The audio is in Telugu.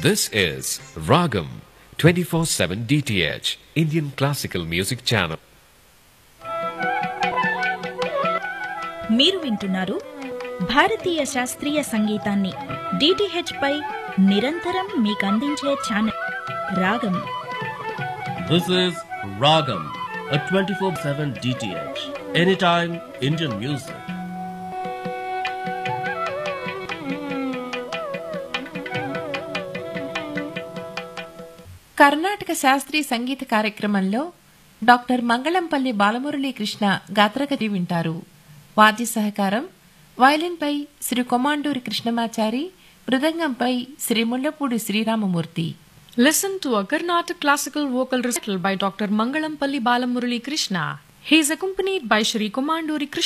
This is Ragam 24/7 DTH Indian Classical Music Channel. మీరు వింటున్నారు భారతీయ శాస్త్రీయ సంగీతాన్ని డిటిహెచ్ పై నిరంతరం మీకు అందించే ఛానల్ రాగం This is Ragam, a 24 7 DTH. Anytime Indian music. Karnataka శాస్త్రీయ సంగీత కార్యక్రమంలో డాక్టర్ మంగళంపల్లి బాలమురళీ కృష్ణ గాత్రగతి వింటారు వాద్య సహకారం వయలిన్పై Shri Komanduri Krishnamachari మృదంగంపై Shri Mullapudi Sriramamurthy Listen to a Carnatic classical vocal recital by Dr. Mangalam Palli Balamurali Krishna. He is accompanied by Shri Komanduri Krishna.